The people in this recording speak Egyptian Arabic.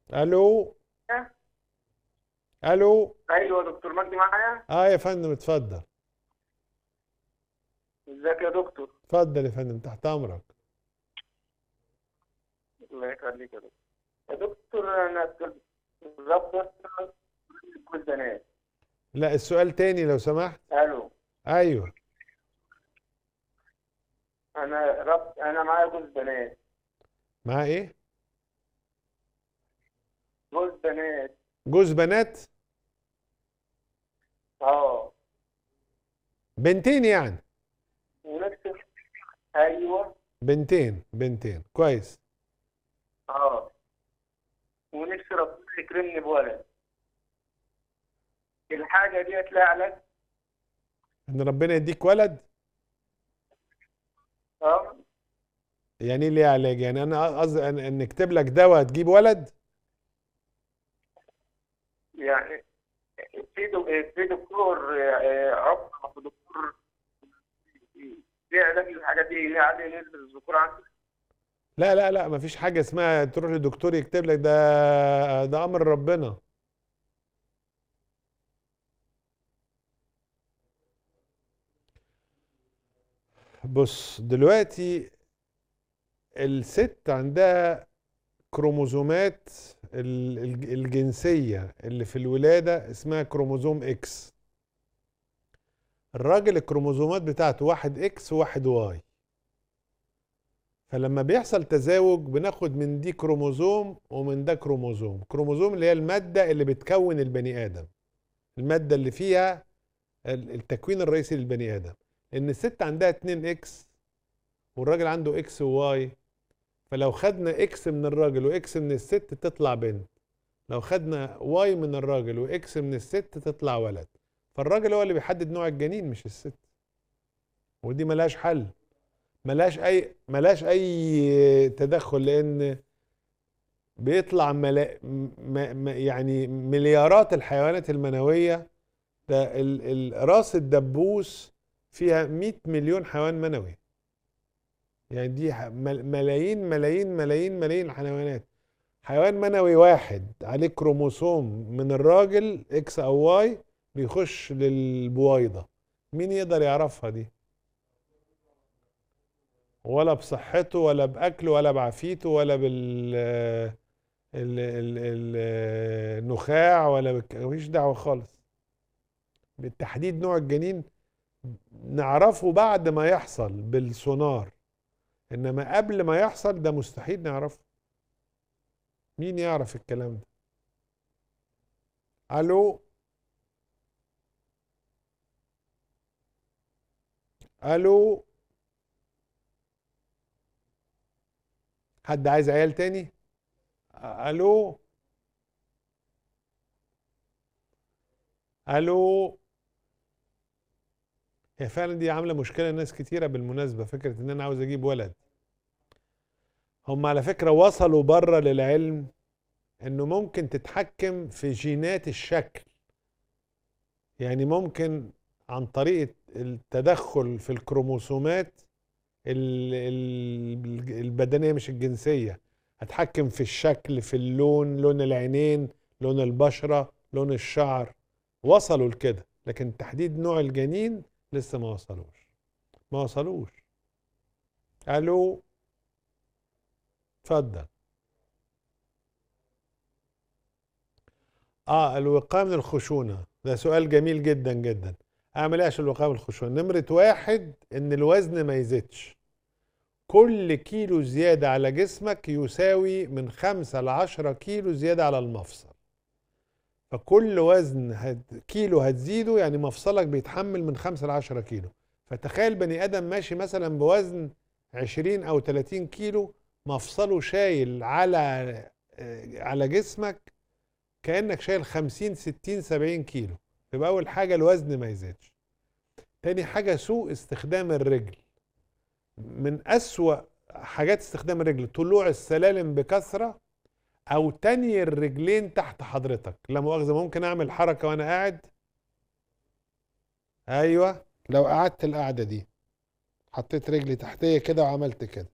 الو الو ايوه دكتور مجدي معايا اه يا فندم اتفضل ازيك يا دكتور اتفضل يا فندم تحت امرك الله يخليك يا دكتور يا دكتور انا رب كل بنات لا السؤال تاني لو سمحت الو ايوه انا رب انا معايا جوز بنات معاه ايه جوز بنات جوز بنات اه بنتين يعني ونفس ايوه بنتين بنتين كويس اه ونفسي ربنا يكرمني بولد الحاجه دي هتلاقي علاج ان ربنا يديك ولد اه يعني ايه ليه علاج يعني انا قصدي ان إن نكتب لك دواء تجيب ولد يعني في دو- في دكتور آه، عقم في دكتور في علاج الحاجه دي ليه عالي نسبه الذكور عندك لا لا لا مفيش حاجه اسمها تروح لدكتور يكتب لك ده ده امر ربنا بص دلوقتي الست عندها كروموزومات ال- الج- الجنسية اللي في الولادة اسمها كروموزوم اكس الراجل الكروموزومات بتاعته واحد اكس وواحد واي فلما بيحصل تزاوج بناخد من دي كروموزوم ومن ده كروموزوم كروموزوم اللي هي المادة اللي بتكون البني آدم المادة اللي فيها ال- التكوين الرئيسي للبني آدم ان الست عندها 2 اكس والراجل عنده اكس وواي فلو خدنا اكس من الراجل واكس من الست تطلع بنت لو خدنا واي من الراجل واكس من الست تطلع ولد فالراجل هو اللي بيحدد نوع الجنين مش الست ودي ملهاش حل ملهاش اي ملهاش اي تدخل لان بيطلع ملا... م... م... يعني مليارات الحيوانات المنويه ده ال... ال... راس الدبوس فيها 100 مليون حيوان منوي يعني دي ح- مل- ملايين ملايين ملايين ملايين الحيوانات حيوان منوي واحد عليه كروموسوم من الراجل اكس او واي بيخش للبويضة مين يقدر يعرفها دي ولا بصحته ولا بأكله ولا بعافيته ولا بال ال- ال- ال- النخاع ولا بالك- مفيش دعوة خالص بالتحديد نوع الجنين نعرفه بعد ما يحصل بالسونار انما قبل ما يحصل ده مستحيل نعرفه مين يعرف الكلام ده الو الو حد عايز عيال تاني الو الو هي فعلا دي عامله مشكله لناس كتيره بالمناسبه فكره ان انا عاوز اجيب ولد هم على فكره وصلوا بره للعلم انه ممكن تتحكم في جينات الشكل يعني ممكن عن طريق التدخل في الكروموسومات ال- ال- البدنيه مش الجنسيه هتحكم في الشكل في اللون لون العينين لون البشره لون الشعر وصلوا لكده لكن تحديد نوع الجنين لسه ما وصلوش ما وصلوش الو اتفضل اه الوقايه من الخشونه ده سؤال جميل جدا جدا اعمل ايه عشان الوقايه من الخشونه نمره واحد ان الوزن ما يزيدش كل كيلو زياده على جسمك يساوي من خمسة لعشرة كيلو زياده على المفصل فكل وزن هت... كيلو هتزيده يعني مفصلك بيتحمل من 5 ل 10 كيلو فتخيل بني ادم ماشي مثلا بوزن 20 او 30 كيلو مفصله شايل على آه، على جسمك كانك شايل 50 60 70 كيلو يبقى اول حاجه الوزن ما يزيدش تاني حاجه سوء استخدام الرجل من اسوأ حاجات استخدام الرجل طلوع السلالم بكثره او تني الرجلين تحت حضرتك لا مؤاخذه ممكن اعمل حركه وانا قاعد ايوه لو قعدت القعده دي حطيت رجلي تحتيه كده وعملت كده